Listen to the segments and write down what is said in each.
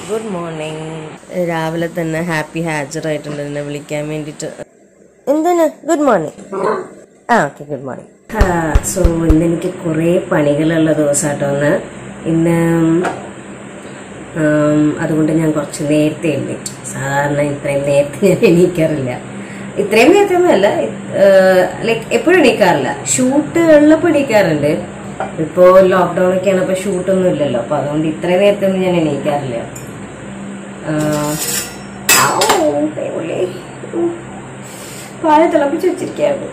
Good morning രാവിലെ തന്നെ happy ഹാജറായിട്ടുണ്ട് എന്നെ വിളിക്കാൻ വേണ്ടിയിട്ട് എന്താണ് ഗുഡ് മോർണിംഗ് ആ ഓക്കെ ഗുഡ് മോർണിംഗ് സോ ഇന്ന് എനിക്ക് കുറേ പണികളുള്ള ദിവസമാട്ടോ ഒന്ന് ഇന്ന് ഉം, അതുകൊണ്ട് ഞാൻ കുറച്ച് നേരത്തെ എഴുന്നേറ്റു സാധാരണ ഇത്രയും നേരത്തെ ഞാൻ എണീക്കാറില്ല ഇത്രയും നേരത്തെ ഒന്നുമല്ല ലൈക്ക് എപ്പോഴും എണീക്കാറില്ല ഷൂട്ട് ഉള്ളപ്പോൾ എണീക്കാറുണ്ട് ഇപ്പോ ലോക്ക്ഡൌൺ ഒക്കെയാണ് അപ്പൊ ഷൂട്ടൊന്നും ഇല്ലല്ലോ അപ്പൊ അതുകൊണ്ട് ഇത്രയും നേരത്തെ ഒന്നും ഞാൻ എണീക്കാറില്ല ആഹ്, ഔ, ദൈവമേ. ഉം. പാല് തിളപ്പിച്ച് വെച്ചിരിക്കുകയാണ്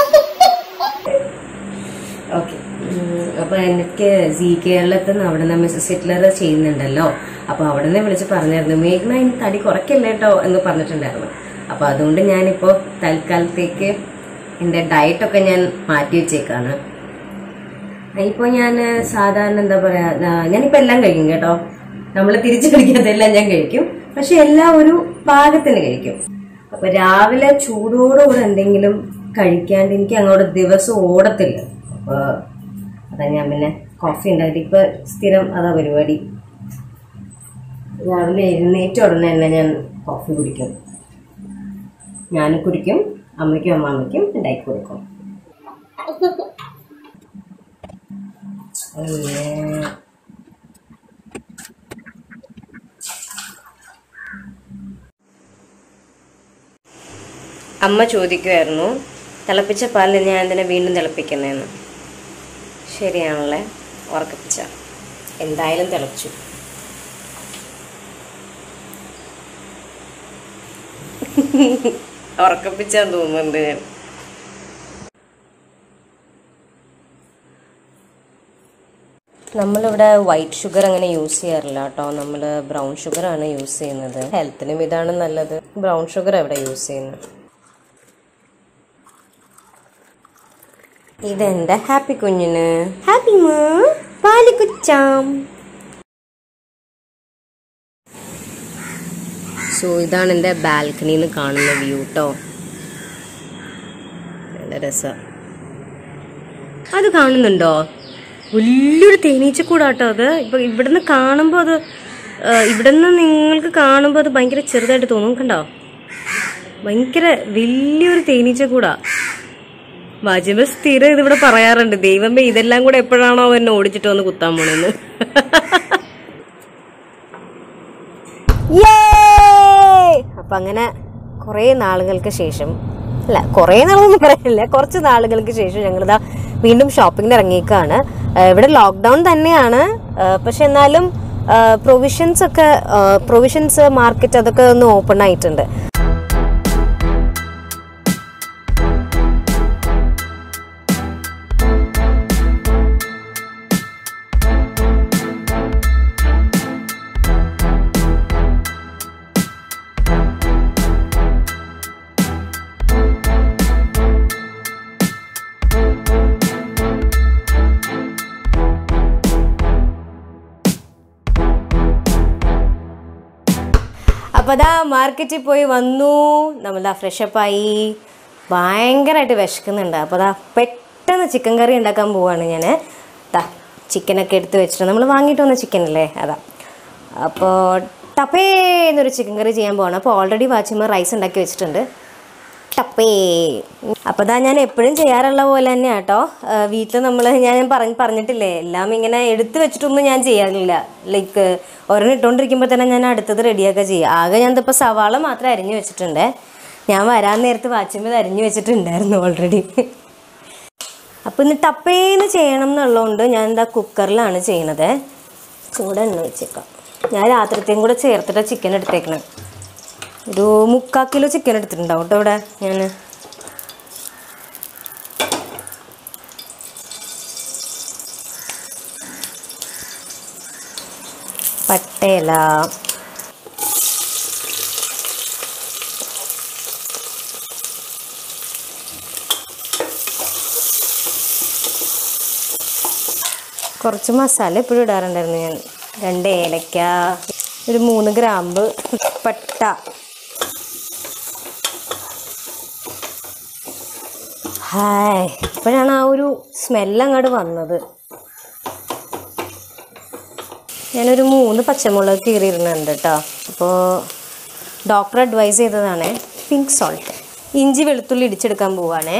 ഓക്കെ അപ്പൊ എനിക്ക് സി കേരളത്തിൽ നിന്ന് അവിടെ നിന്ന് മിസ്സസ് ഹിറ്റ്ലർ ചെയ്യുന്നുണ്ടല്ലോ അപ്പൊ അവിടെ നിന്ന് വിളിച്ച് പറഞ്ഞായിരുന്നു മേഘ്ന ഇനി തടി കുറയ്ക്കല്ലേ കേട്ടോ എന്ന് പറഞ്ഞിട്ടുണ്ടായിരുന്നു അപ്പൊ അതുകൊണ്ട് ഞാനിപ്പോ തൽക്കാലത്തേക്ക് എന്റെ ഡയറ്റൊക്കെ ഞാൻ മാറ്റി വെച്ചേക്കാണ് ഇപ്പൊ ഞാൻ സാധാരണ എന്താ പറയാ ആ, ഞാനിപ്പോ എല്ലാം കഴിക്കും കേട്ടോ നമ്മൾ തിരിച്ചു കഴിക്കാത്തതെല്ലാം ഞാൻ കഴിക്കും പക്ഷെ എല്ലാം ഒരു പാകത്തിന് കഴിക്കും അപ്പൊ രാവിലെ ചൂടോടുകൂടെ എന്തെങ്കിലും കഴിക്കാണ്ട് എനിക്ക് അങ്ങോട്ട് ദിവസം ഓടത്തില്ല അപ്പൊ അതാ ഞാൻ പിന്നെ കോഫി ഉണ്ടാക്കി ഇപ്പൊ സ്ഥിരം അതാ പരിപാടി രാവിലെ എഴുന്നേറ്റ ഉടനെ തന്നെ ഞാൻ കോഫി കുടിക്കും ഞാനും കുടിക്കും അമ്മയ്ക്കും അമ്മാമ്മയ്ക്കും ഉണ്ടാക്കി കൊടുക്കും അയ്യേ. അമ്മ ചോദിക്കുമായിരുന്നു തിളപ്പിച്ച പാലിൽ ഞാൻ എന്തിനാ വീണ്ടും തിളപ്പിക്കുന്നതെന്ന് ശരിയാണല്ലേ ഉറക്കപ്പിച്ച എന്തായാലും തിളച്ചു ഉറക്കപ്പിച്ചാൻ തോന്നുന്നുണ്ട് ഞാൻ നമ്മളിവിടെ വൈറ്റ് ഷുഗർ അങ്ങനെ യൂസ് ചെയ്യാറില്ല കേട്ടോ നമ്മൾ ബ്രൗൺ ഷുഗർ ആണ് യൂസ് ചെയ്യുന്നത് ഹെൽത്തിനും ഇതാണ് നല്ലത് ബ്രൗൺ ഷുഗർ എവിടെ യൂസ് ചെയ്യുന്നത് ഇതെന്റെ ഹാപ്പി കുഞ്ഞിന് ഹാപ്പി മാ പാല് കുച്ചാം സോ ഇതാണ് എൻ്റെ ബാൽക്കണിയിൽ നിന്ന് കാണുന്ന വ്യൂ കേട്ടോ നല്ല രസം അത് കാണുന്നുണ്ടോ വലിയൊരു തേനീച്ചക്കൂടാട്ടോ അത് ഇപ്പൊ ഇവിടുന്ന് കാണുമ്പോൾ അത് ആ, ഇവിടുന്ന് നിങ്ങൾക്ക് കാണുമ്പോൾ അത് ഭയങ്കര ചെറുതായിട്ട് തോന്നും കണ്ടോ ഭയങ്കര വലിയൊരു തേനീച്ചക്കൂടാ വാജിബ് സ്ഥിരം ഇതിവിടെ പറയാറുണ്ട് ദൈവമേ ഇതെല്ലാം കൂടെ എപ്പോഴാണോ അവൻ ഓടിച്ചിട്ട് വന്ന് കുത്താൻ പോണെന്ന് അപ്പൊ അങ്ങനെ കുറേ നാളുകൾക്ക് ശേഷം അല്ല കുറേ നാളൊന്നും പറയില്ല കുറച്ച് നാളുകൾക്ക് ശേഷം ഞങ്ങളിതാ വീണ്ടും ഷോപ്പിങ്ങിന് ഇറങ്ങിയേക്കാണ് ഏഹ് ഇവിടെ ലോക്ക്ഡൗൺ തന്നെയാണ് ഏഹ് പക്ഷെ എന്നാലും പ്രൊവിഷൻസ് ഒക്കെ പ്രൊവിഷൻസ് മാർക്കറ്റ് അതൊക്കെ ഒന്ന് ഓപ്പൺ ആയിട്ടുണ്ട് അപ്പോൾ അതാ മാർക്കറ്റിൽ പോയി വന്നു നമ്മളാ ഫ്രഷപ്പായി ഭയങ്കരമായിട്ട് വിശക്കുന്നുണ്ട് അപ്പോൾ അതാ പെട്ടെന്ന് ചിക്കൻ കറി ഉണ്ടാക്കാൻ പോവാണ് ഞാൻ ദാ ചിക്കനൊക്കെ എടുത്ത് വെച്ചിട്ട് നമ്മൾ വാങ്ങിയിട്ട് വന്ന ചിക്കൻ അല്ലേ അതാ അപ്പോൾ ടപ്പേ എന്നൊരു ചിക്കൻ കറി ചെയ്യാൻ പോവാണ് അപ്പോൾ ഓൾറെഡി വാച്ചിമ്മ റൈസ് ഉണ്ടാക്കി വെച്ചിട്ടുണ്ട് ടപ്പേ അപ്പോൾ ഇതാ ഞാൻ എപ്പോഴും ചെയ്യാറുള്ള പോലെ തന്നെ കേട്ടോ വീട്ടിൽ നമ്മൾ ഞാൻ പറഞ്ഞ് പറഞ്ഞിട്ടില്ലേ എല്ലാം ഇങ്ങനെ എടുത്ത് വെച്ചിട്ടൊന്നും ഞാൻ ചെയ്യാറില്ല ലൈക്ക് ഒരെണ്ണം ഇട്ടുകൊണ്ടിരിക്കുമ്പോൾ തന്നെ ഞാൻ അടുത്തത് റെഡിയാക്കുക ചെയ്യുക ആകെ ഞാൻ ഇപ്പോൾ സവാള മാത്രം അരിഞ്ഞു വെച്ചിട്ടുണ്ട് ഞാൻ വരാൻ നേരത്ത് വാച്ചുമ്പോൾ ഇത് അരിഞ്ഞു വെച്ചിട്ടുണ്ടായിരുന്നു ഓൾറെഡി അപ്പോൾ ഇന്ന് ടപ്പേന്ന് ചെയ്യണം എന്നുള്ളതുകൊണ്ട് ഞാൻ എന്താ കുക്കറിലാണ് ചെയ്യണത് ചൂട് എണ്ണ വെച്ചേക്കാം ഞാൻ രാത്രിത്തെയും കൂടെ ചേർത്തിട്ട് ചിക്കൻ എടുത്തേക്കണം ഒരു മുക്കാൽ കിലോ ചിക്കൻ എടുത്തിട്ടുണ്ടാവും കേട്ടോ ഇവിടെ ഞാൻ പട്ടയില കുറച്ച് മസാല എപ്പോഴും ഇടാറുണ്ടായിരുന്നു ഞാൻ രണ്ട് ഏലക്ക ഒരു മൂന്ന് ഗ്രാമ്പ് പട്ട ഹായ് ഇപ്പോഴാണ് ആ ഒരു സ്മെല്ല് അങ്ങോട്ട് വന്നത് ഞാനൊരു മൂന്ന് പച്ചമുളക് കീറിയിരുന്നുണ്ട് കേട്ടോ അപ്പോൾ ഡോക്ടർ അഡ്വൈസ് ചെയ്തതാണ് പിങ്ക് സോൾട്ട് ഇഞ്ചി വെളുത്തുള്ളി ഇടിച്ചെടുക്കാൻ പോവാണേ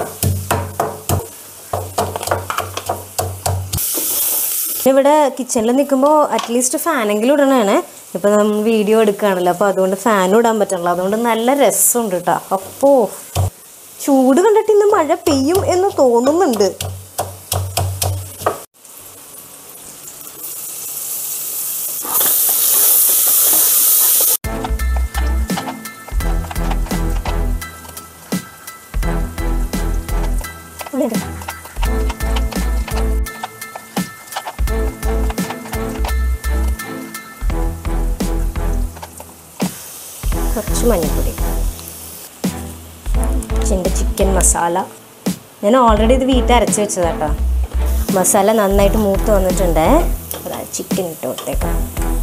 ഇവിടെ കിച്ചണിൽ നിൽക്കുമ്പോൾ അറ്റ്ലീസ്റ്റ് ഫാനെങ്കിലും ഇടണതാണ് ഇപ്പം നമ്മൾ വീഡിയോ എടുക്കുകയാണല്ലോ അപ്പോൾ അതുകൊണ്ട് ഫാനും ഇടാൻ പറ്റണല്ലോ അതുകൊണ്ട് നല്ല രസമുണ്ട് കേട്ടോ അപ്പോൾ ചൂട് കണ്ടിട്ട് ഇന്ന് മഴ പെയ്യും എന്ന് തോന്നുന്നുണ്ട് ഇവിടെ ഇട്. കുറച്ച് മഞ്ഞൾപ്പൊടി എൻ്റെ ചിക്കൻ മസാല ഞാൻ ഓൾറെഡി ഇത് വീട്ടിൽ അരച്ച് വെച്ചതാട്ടോ മസാല നന്നായിട്ട് മൂത്ത് വന്നിട്ടുണ്ട് അതാ ചിക്കൻ ഇട്ട് കൊടുത്തേക്കാം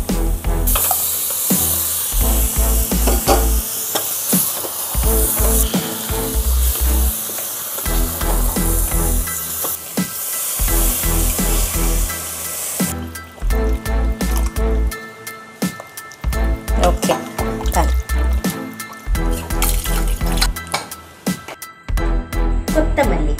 ഓക്കെ കൊത്തമല്ലി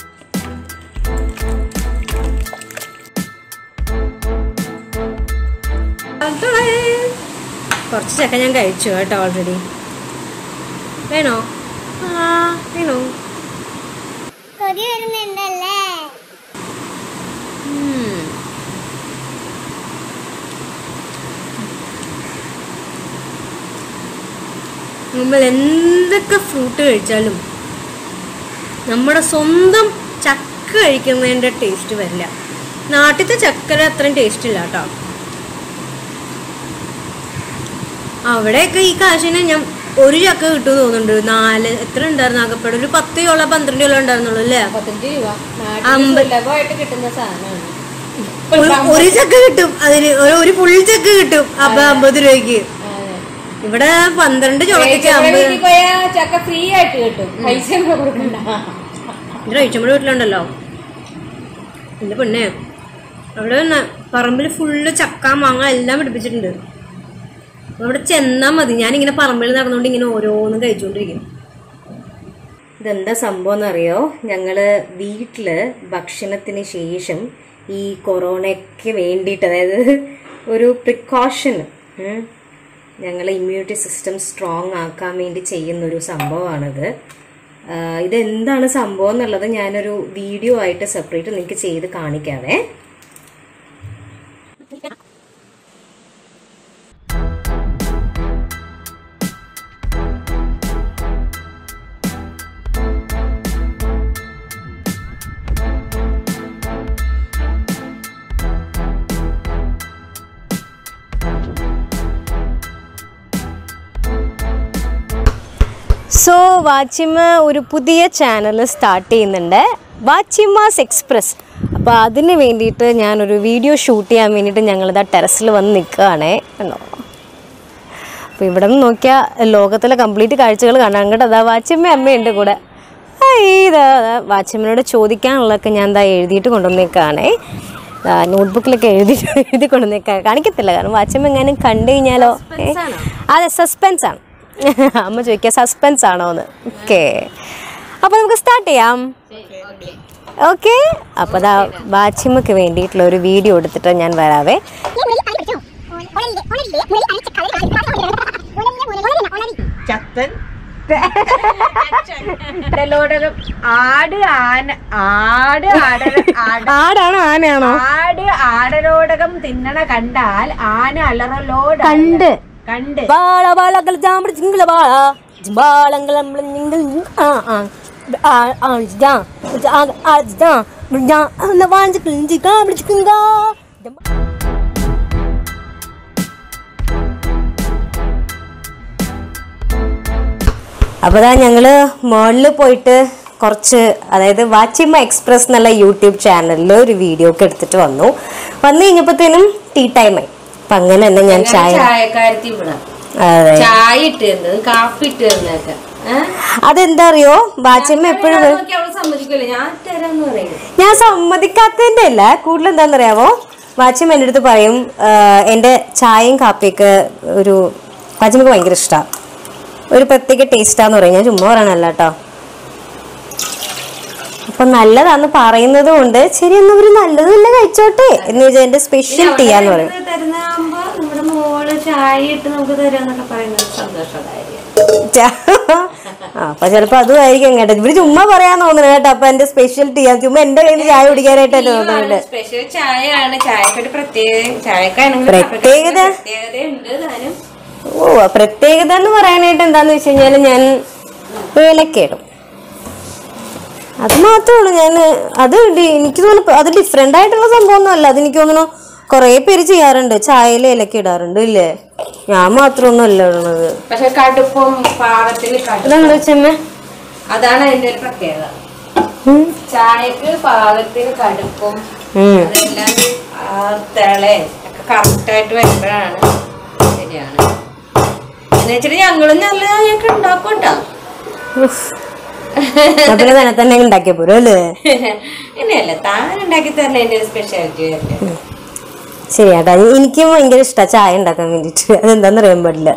കുറച്ച് ചക്ക ഞാൻ കഴിച്ചു കേട്ടോ ഓൾറെഡി വേണോ ആ വേണോ കൊതി വരുന്നുണ്ടല്ലേ ഉം. നമ്മൾ എന്തൊക്കെ ഫ്രൂട്ട് കഴിച്ചാലും നമ്മുടെ സ്വന്തം ചക്ക കഴിക്കുന്നതിൻ്റെ ടേസ്റ്റ് വരില്ല നാട്ടിലത്തെ ചക്കര അത്രയും ടേസ്റ്റ് ഇല്ല കേട്ടോ അവിടെയൊക്കെ ഈ കാശിന് ഞാൻ ഒരു ചക്ക കിട്ടുമെന്ന് തോന്നുന്നുണ്ട് നാല് എത്ര ഉണ്ടായിരുന്നു ആകപ്പാട് ഒരു പത്ത് ചോള പന്ത്രണ്ട് ചോള ഉണ്ടായിരുന്നുള്ളൂ അല്ലേ പത്തഞ്ച് രൂപ അമ്പത്. സുലഭമായിട്ട് കിട്ടുന്ന സാധനമാണ് ഒരു- ഒരു ചക്ക കിട്ടും അതിന് ഒരു- ഒരു ഫുൾ ചക്ക കിട്ടും അപ്പൊ അമ്പത് രൂപയ്ക്ക് ഇവിടെ പന്ത്രണ്ട് ചോളക്കൊക്കെ അമ്പത് വീട്ടിൽ പോയാ ചക്ക ഫ്രീ ആയിട്ട് കിട്ടും പൈസ ഒന്നും കൊടുക്കണ്ട ഇത് കഴിച്ചമ്മടെ വീട്ടിലുണ്ടല്ലോ എന്റെ പെണ്ണെ അവിടെ ന- പറമ്പിൽ ഫുള്ള് ചക്ക മാങ്ങ എല്ലാം പിടിപ്പിച്ചിട്ടുണ്ട് അവിടെ ചെന്നാ മതി ഞാനിങ്ങനെ പറമ്പിൽ നടന്നുകൊണ്ട് ഇങ്ങനെ ഓരോന്നും കഴിച്ചുകൊണ്ടിരിക്കും ഇതെന്താ സംഭവം എന്നറിയോ ഞങ്ങള് വീട്ടില് ഭക്ഷണത്തിന് ശേഷം ഈ കൊറോണയ്ക്ക് വേണ്ടിയിട്ട് അതായത് ഒരു പ്രിക്കോഷൻ ഞങ്ങളെ ഇമ്മ്യൂണിറ്റി സിസ്റ്റം സ്ട്രോങ് ആക്കാൻ വേണ്ടി ചെയ്യുന്ന ഒരു സംഭവമാണിത് ആഹ് ഇതെന്താണ് സംഭവം എന്നുള്ളത് ഞാനൊരു വീഡിയോ ആയിട്ട് സെപ്പറേറ്റ് നിങ്ങൾക്ക് ചെയ്ത് കാണിക്കാവേ സോ വാച്ചിമ ഒരു പുതിയ ചാനൽ സ്റ്റാർട്ട് ചെയ്യുന്നുണ്ട് വാച്ചിമാസ് എക്സ്പ്രസ് അപ്പോൾ അതിന് വേണ്ടിയിട്ട് ഞാനൊരു വീഡിയോ ഷൂട്ട് ചെയ്യാൻ വേണ്ടിയിട്ട് ഞങ്ങളിതാ ടെറസിൽ വന്ന് നിൽക്കുകയാണേ കണ്ടോ അപ്പോൾ ഇവിടെ നിന്ന് നോക്കിയാൽ ലോകത്തിലെ കംപ്ലീറ്റ് കാഴ്ചകൾ കാണാൻ കേട്ടോ അതാ വാച്ചിമ്മ അമ്മയുണ്ട് കൂടെ ആ, ഇതാ അതാ വാച്ചിമ്മനോട് ചോദിക്കാനുള്ളതൊക്കെ ഞാൻ എന്താ എഴുതിയിട്ട് കൊണ്ടുവന്നേക്കാണേ നോട്ട്ബുക്കിലൊക്കെ എഴുതി എഴുതി കൊണ്ടുവന്നേക്കാം കാണിക്കത്തില്ല കാരണം വാച്ചിമ്മ എങ്ങാനും കണ്ടു കഴിഞ്ഞാലോ ഏ? അതെ സസ്പെൻസ് ആണ് അമ്മ ചോദിക്കുക സസ്പെൻസ് ആണോ എന്ന് ഓക്കെ അപ്പോൾ നമുക്ക് സ്റ്റാർട്ട് ചെയ്യാം ഓക്കെ അപ്പോൾ അതാ വാച്ചിമ്മക്ക് വേണ്ടിയിട്ടുള്ള ഒരു വീഡിയോ എടുത്തിട്ട് ഞാൻ വരാവേ ചത്തൻ ലോടകം ആട് ആന ആട് ആട ആട് ആടാണോ ആനയാണോ ആട് ആടലോടകം തിന്നണ കണ്ടാൽ ആന അലറലോട് കണ്ട് കണ്ട് ബാള ബാളകൾ ജാമ്പള ചിങ്കള ബാള ബാളങ്ങൾ നിങ്ങൾ ആ ആ ആ ആ ജാ ആ ആ ജാ ജാ അന്ന വാഞ്ച കിഞ്ചി കാ വിളിച്ചിക്കുങ്കാ അപ്പോൾ ദാ ഞങ്ങള് മുകളിൽ പോയിട്ട് കുറച്ച് അതായത് വാച്ചിമ്മ എക്സ്പ്രസ് എന്നുള്ള യൂട്യൂബ് ചാനലിൽ ഒരു വീഡിയോ ഒക്കെ എടുത്തിട്ട് വന്നു വന്നു കഴിഞ്ഞപ്പോഴത്തേനും ടീ ടൈമായി അപ്പം അങ്ങനെ തന്നെ ഞാൻ ചായ ചായക്കാരത്തി ഇവിടെ അതെ ചായ ഇട്ട് തരുന്നത് കാപ്പി ഇട്ട് തരുന്നൊക്കെ അതെന്താ അറിയോ വാച്ചിമ്മ എപ്പോഴും നോക്കി അവള് സമ്മതിക്കില്ല ഞാൻ തരാന്ന് പറയുന്നത് ഞാൻ സമ്മതിക്കാത്തതിന്റെ അല്ല കൂടുതൽ എന്താണെന്നറിയാവോ വാച്ചിമ്മ എൻ്റെ അടുത്ത് പറയും ആ, എൻ്റെ ചായയും കാപ്പിയൊക്കെ ഒരു വാച്ചിമ്മക്ക് ഭയങ്കര ഇഷ്ടമാണ് ഒരു പ്രത്യേക ടേസ്റ്റാന്ന് പറയും ഞാൻ ചുമ്മാ പറയണല്ല കേട്ടോ അപ്പൊ നല്ലതാന്ന് പറയുന്നത് കൊണ്ട് ശരി എന്നാ ഒരു നല്ലത് തന്നെ കഴിച്ചോട്ടെ എന്ന് വെച്ചാൽ എന്റെ സ്പെഷ്യൽ ടീ ആന്ന് പറയും തരുന്നാകുമ്പോ നമ്മുടെ മോള് ചായ ഇട്ട് നമുക്ക് തരാന്നൊക്കെ പറയുന്നത് സന്തോഷമുണ്ടായിരിക്കും ആ അപ്പൊ ചിലപ്പോ അതുമായിരിക്കും കേട്ടോ ഇവര് ചുമ്മാ പറയാൻ തോന്നുന്നു കേട്ടോ അപ്പൊ എന്റെ സ്പെഷ്യൽ ടീ ആണ് ചുമ്മാ എന്റെ കയ്യിൽ നിന്ന് ചായ കുടിക്കാനായിട്ടല്ലേ തോന്നുന്നുണ്ട് സ്പെഷ്യൽ ചായയാണ് ചായക്കൊരു പ്രത്യേക ചായക്കാണെങ്കിൽ പ്രത്യേകത? പ്രത്യേകതയുണ്ട് താനും ഓ പ്രത്യേകത എന്ന് പറയാനായിട്ട് എന്താന്ന് വെച്ച് കഴിഞ്ഞാല് ഞാൻ ഏലക്കയിടും അത് മാത്രമേ ഉള്ളൂ ഞാൻ അത് ഡി- എനിക്ക് തോന്നുന്നു അത് ഡിഫറെന്റ് ആയിട്ടുള്ള സംഭവമൊന്നും അല്ല അത് എനിക്ക് തോന്നുന്നു കുറേ പേര് ചെയ്യാറുണ്ട് ചായയിൽ ഏലക്ക ഇടാറുണ്ട് ഇല്ലേ ഞാൻ മാത്രമൊന്നും അല്ല ഇടുന്നത് പക്ഷെ കടുപ്പും പാകത്തിന് കടുപ്പം ഇതെന്താ വെച്ചമ്മേ അതാണ് അതിന്റെ ഒരു പ്രത്യേകത ചായക്ക് പാകത്തിന് കടുപ്പും ഉം. അതെല്ലാം ആ തിളയും ഒക്കെ കറക്റ്റ് ആയിട്ട് വരുമ്പോഴാണ് ശരിയാണ് എന്ന് വെച്ചിട്ട് ഞങ്ങളും നല്ല ഞങ്ങൾക്ക് ഉണ്ടാക്കും കേട്ടോ അപ്പൊ തന്നെ തന്നെ ഉണ്ടാക്കിയ പോരും അല്ലേ ഇനിയല്ല താൻ ഉണ്ടാക്കി തരണ എന്റെ ഒരു സ്പെഷ്യാലിറ്റി അല്ലേ ശരിയാട്ടാ എനിക്കും ഭയങ്കര ഇഷ്ടമാണ് ചായ ഉണ്ടാക്കാൻ വേണ്ടിട്ട് അതെന്താന്ന് അറിയാൻ പാടില്ല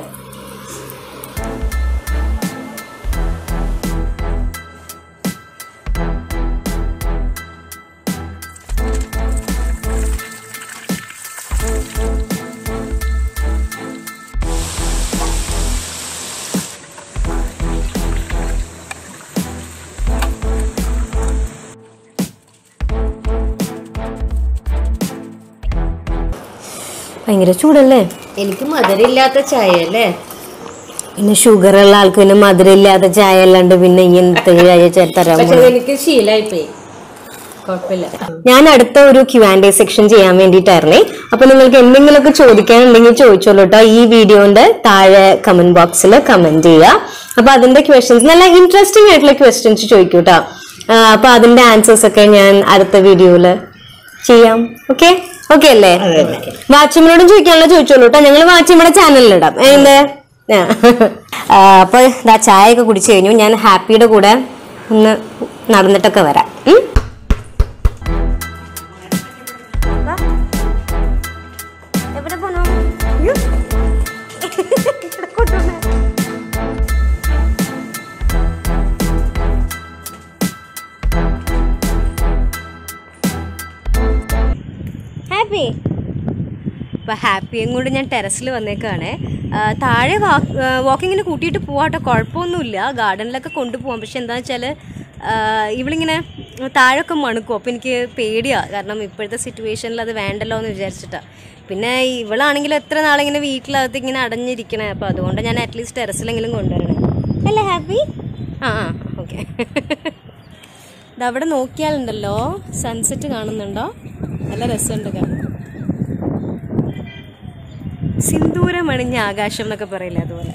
ഭയങ്കര ചൂടല്ലേ എനിക്ക് മധുരമില്ലാത്ത ചായ അല്ലേ പിന്നെ ഷുഗർ ഉള്ള ആൾക്ക് പിന്നെ മധുരം ഇല്ലാത്ത ചായ അല്ലാണ്ട് പിന്നെ ഇങ്ങനത്തെ ചായ ചെ- തരാൻ പക്ഷെ പോണെ. എനിക്ക് ശീലായി പോയി കുഴപ്പമില്ല ഞാൻ അടുത്ത ഒരു ക്യു ആൻഡ് എ സെക്ഷൻ ചെയ്യാൻ വേണ്ടിയിട്ടായിരുന്നേ അപ്പൊ നിങ്ങൾക്ക് എന്തെങ്കിലുമൊക്കെ ചോദിക്കാനുണ്ടെങ്കിൽ ചോദിച്ചോളൂ കേട്ടോ ഈ വീഡിയോന്റെ താഴെ കമന്റ് ബോക്സിൽ കമന്റ് ചെയ്യുക അപ്പൊ അതിന്റെ ക്വസ്റ്റ്യൻസ് നല്ല ഇൻട്രസ്റ്റിംഗ് ആയിട്ടുള്ള ക്വസ്റ്റ്യൻസ് ചോദിക്കൂ കേട്ടോ അപ്പൊ അതിന്റെ ആൻസേഴ്സ് ഒക്കെ ഞാൻ അടുത്ത വീഡിയോയില് ചെയ്യാം ഓക്കെ ഓക്കെ അല്ലേ വാച്ചിമ്മനോടും ചോദിക്കാനുള്ള ചോദിച്ചോളൂ കേട്ടോ ഞങ്ങൾ വാച്ചിമ്മയുടെ ചാനലിലിടാം എന്ത് അപ്പൊ ഇതാ ചായ ഒക്കെ കുടിച്ചു കഴിഞ്ഞു ഞാൻ ഹാപ്പിയുടെ കൂടെ ഒന്ന് നടന്നിട്ടൊക്കെ വരാം ഉം? എവിടെ പോണു അയ്യോ. ഇവിടെ കൊണ്ടുവന്നേ. ഹാപ്പി അപ്പോൾ ഹാപ്പിയും കൊണ്ട് ഞാൻ ടെറസിൽ വന്നേക്കാണ് താഴെ വാക്കിങ്ങിന് കൂട്ടിയിട്ട് പോവാട്ടോ കുഴപ്പമൊന്നുമില്ല ഗാർഡനിലൊക്കെ കൊണ്ടുപോകാം പക്ഷെ എന്താണെന്ന് വെച്ചാൽ ഇവളിങ്ങനെ താഴെയൊക്കെ മണുക്കും അപ്പോൾ എനിക്ക് പേടിയാണ് കാരണം ഇപ്പോഴത്തെ സിറ്റുവേഷനിൽ അത് വേണ്ടല്ലോ എന്ന് വിചാരിച്ചിട്ടാണ് പിന്നെ ഇവളാണെങ്കിലും എത്ര നാളിങ്ങനെ വീട്ടിലകത്ത് ഇങ്ങനെ അടഞ്ഞിരിക്കണേ അപ്പോൾ അതുകൊണ്ട് ഞാൻ അറ്റ്ലീസ്റ്റ് ടെറസിലെങ്കിലും കൊണ്ടുവരണേ അല്ലേ ഹാപ്പി ആ ആ ഓക്കെ ഇതവിടെ നോക്കിയാലുണ്ടല്ലോ സൺസെറ്റ് കാണുന്നുണ്ടോ നല്ല രസമുണ്ട് കാണാൻ സിന്ദൂരമണിഞ്ഞ ആകാശം എന്നൊക്കെ പറയില്ലേ അതുപോലെ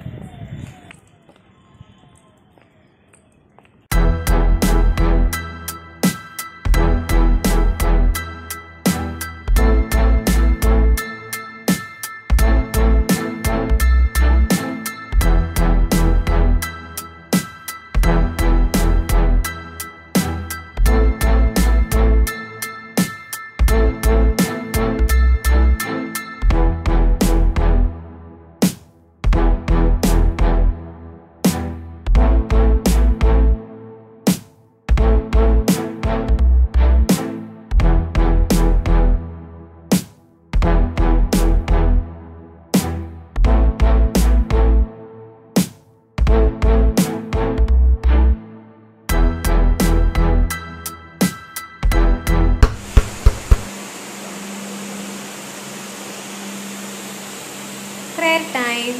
ടൈം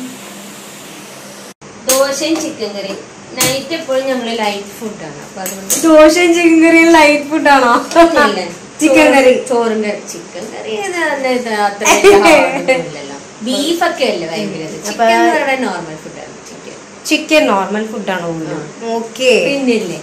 ദോശയും ചിക്കൻ കറി നൈറ്റ് എപ്പോഴും നമ്മള് ലൈറ്റ് ഫുഡാണ് അപ്പൊ അതുകൊണ്ട് ദോശയും ചിക്കൻ കറിയും ലൈറ്റ് ഫുഡാണോ ചിക്കൻ കറി ചോറും കറി ചിക്കൻ കറി അത്രയില്ലല്ലോ ബീഫൊക്കെ അല്ലേ ഭയങ്കര ചിക്കൻ നോർമൽ ഫുഡാണ് ചിക്കൻ ചിക്കൻ നോർമൽ ഫുഡാണോ ഓക്കെ പിന്നില്ലേ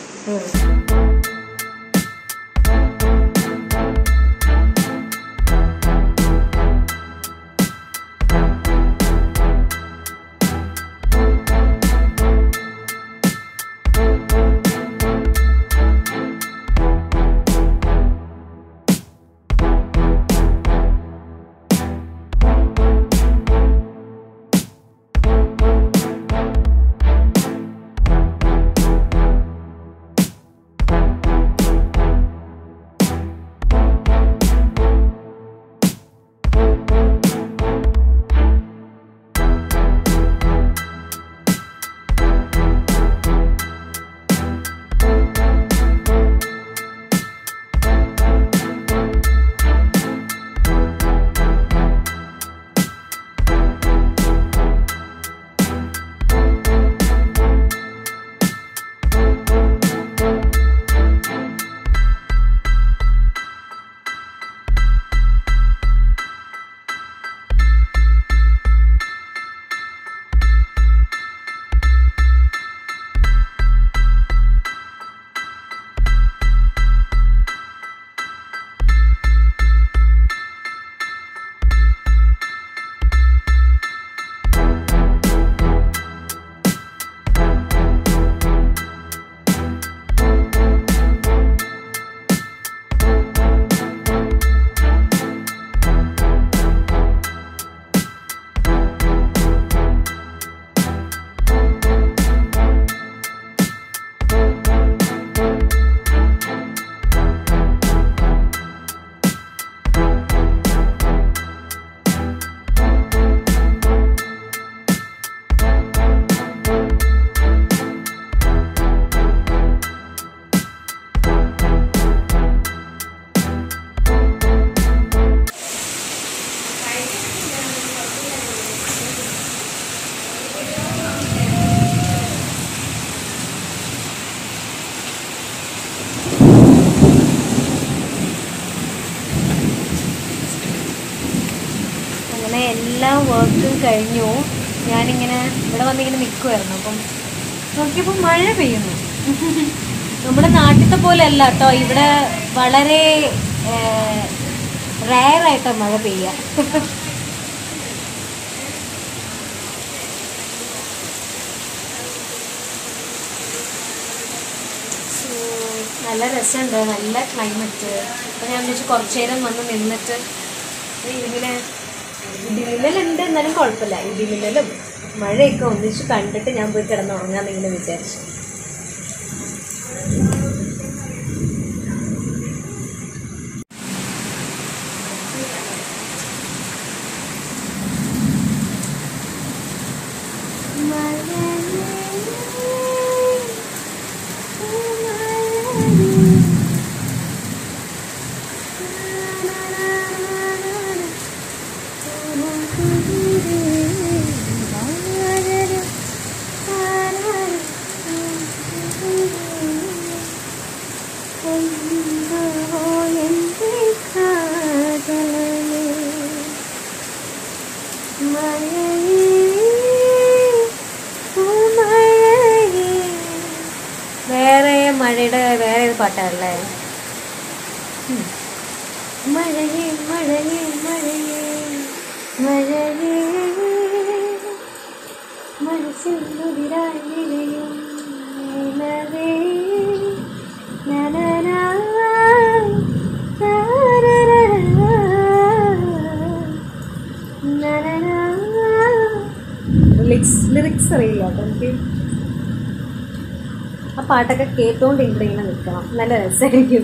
എല്ലാ വർക്കും കഴിഞ്ഞു ഞാനിങ്ങനെ ഇവിടെ വന്നിങ്ങനെ നിൽക്കുമായിരുന്നു അപ്പം നോക്കിയപ്പോൾ മഴ പെയ്യുന്നു നമ്മുടെ നാട്ടിലത്തെ പോലെ അല്ല കേട്ടോ ഇവിടെ വളരെ റയറായിട്ടാണ് മഴ പെയ്യുക So, നല്ല രസമുണ്ട് നല്ല ക്ലൈമറ്റ് അപ്പം ഞാൻ വിചാരിച്ചു കുറച്ച് നേരം വന്ന് നിന്നിട്ട് ഇങ്ങനെ ഇടിമിന്നലുണ്ട് എന്നാലും കുഴപ്പമില്ല ഇടിമിന്നലും മഴയൊക്കെ ഒന്നിച്ച് കണ്ടിട്ട് ഞാൻ പോയി കിടന്നുറങ്ങാന്ന് ഇങ്ങനെ വിചാരിച്ചു വേറെ മഴയുടെ വേറെ ഒരു പാട്ടാണല്ലേ ഉം. മഴയേ മഴയേ മഴയേ മഴയേ മനസ്സിൽ മുതിരായി നിറയും നിലവേ നനനാ, താരരരാ, നനനാ. ലിറിക്സ് ലിറിക്സ് അറിയില്ല അപ്പം എനിക്ക് ആ പാട്ടൊക്കെ കേട്ടോണ്ട് ഇവിടെ ഇങ്ങനെ നിൽക്കണം നല്ല രസമായിരിക്കും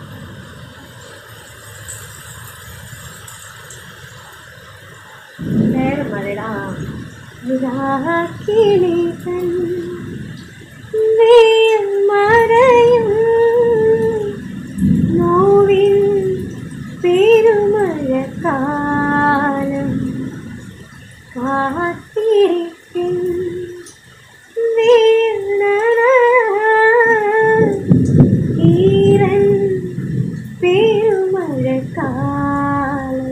വേറെ മഴയുടെ ആ നിലാക്കിളി തൻ വെയിൽ മറയും നോവിൻ പെരുമഴക്കാലം കാത്തിരിക്കും ഈരൻ പെരുമഴക്കാലം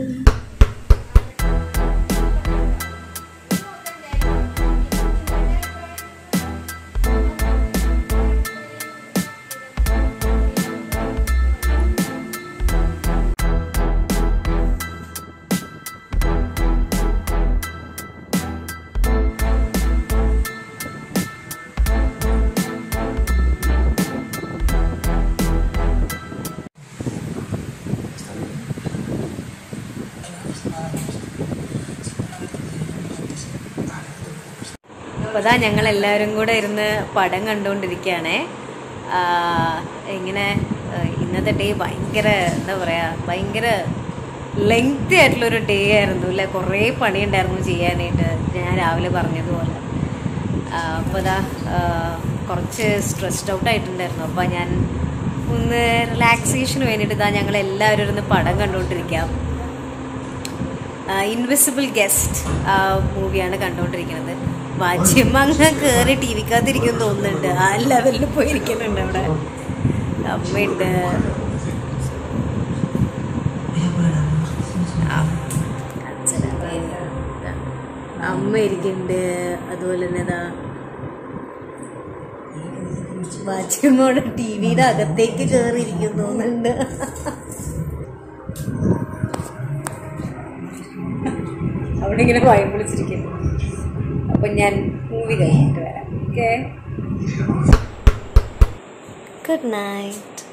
അപ്പോൾ അതാ ഞങ്ങൾ എല്ലാവരും കൂടെ ഇരുന്ന് പടം കണ്ടുകൊണ്ടിരിക്കുകയാണേ ഇങ്ങനെ ആ, ഇന്നത്തെ ഡേ ഭയങ്കര എന്താ പറയുക ഭയങ്കര ലെങ്തി ആയിട്ടുള്ളൊരു ഡേ ആയിരുന്നു അല്ലേ കുറേ പണിയുണ്ടായിരുന്നു ചെയ്യാനായിട്ട് ഞാൻ രാവിലെ പറഞ്ഞതുപോലെ അപ്പോൾ അതാ ആ, കുറച്ച് സ്ട്രെസ്ഡ് ഔട്ട് ആയിട്ടുണ്ടായിരുന്നു അപ്പോൾ ഞാൻ ഒന്ന് റിലാക്സേഷന് വേണ്ടിയിട്ട് ഇതാ ഞങ്ങൾ എല്ലാവരും ഇരുന്ന് പടം കണ്ടുകൊണ്ടിരിക്കാം ഇൻവിസിബിൾ ഗസ്റ്റ് മൂവിയാണ് കണ്ടുകൊണ്ടിരിക്കുന്നത് വാച്യം അങ്ങ് കയറി ടി വിക്കകത്തിരിക്കും തോന്നുന്നുണ്ട് ആ ലെവലിൽ പോയിരിക്കുന്നുണ്ട് അവിടെ അമ്മയുണ്ട് ആ, അച്ഛനുണ്ട്. അമ്മ ഇരിക്കുന്നുണ്ട് അതുപോലെ തന്നെ ഇതാ വാച്യമോടെ ടി വിയുടെ അകത്തേക്ക് കയറിയിരിക്കും തോന്നുന്നുണ്ട് അവിടെ ഇങ്ങനെ ഭയം വിളിച്ചിരിക്കുന്നു അപ്പം ഞാൻ മൂവി കഴിഞ്ഞിട്ട് വരാം ഓക്കെ ഗുഡ് നൈറ്റ്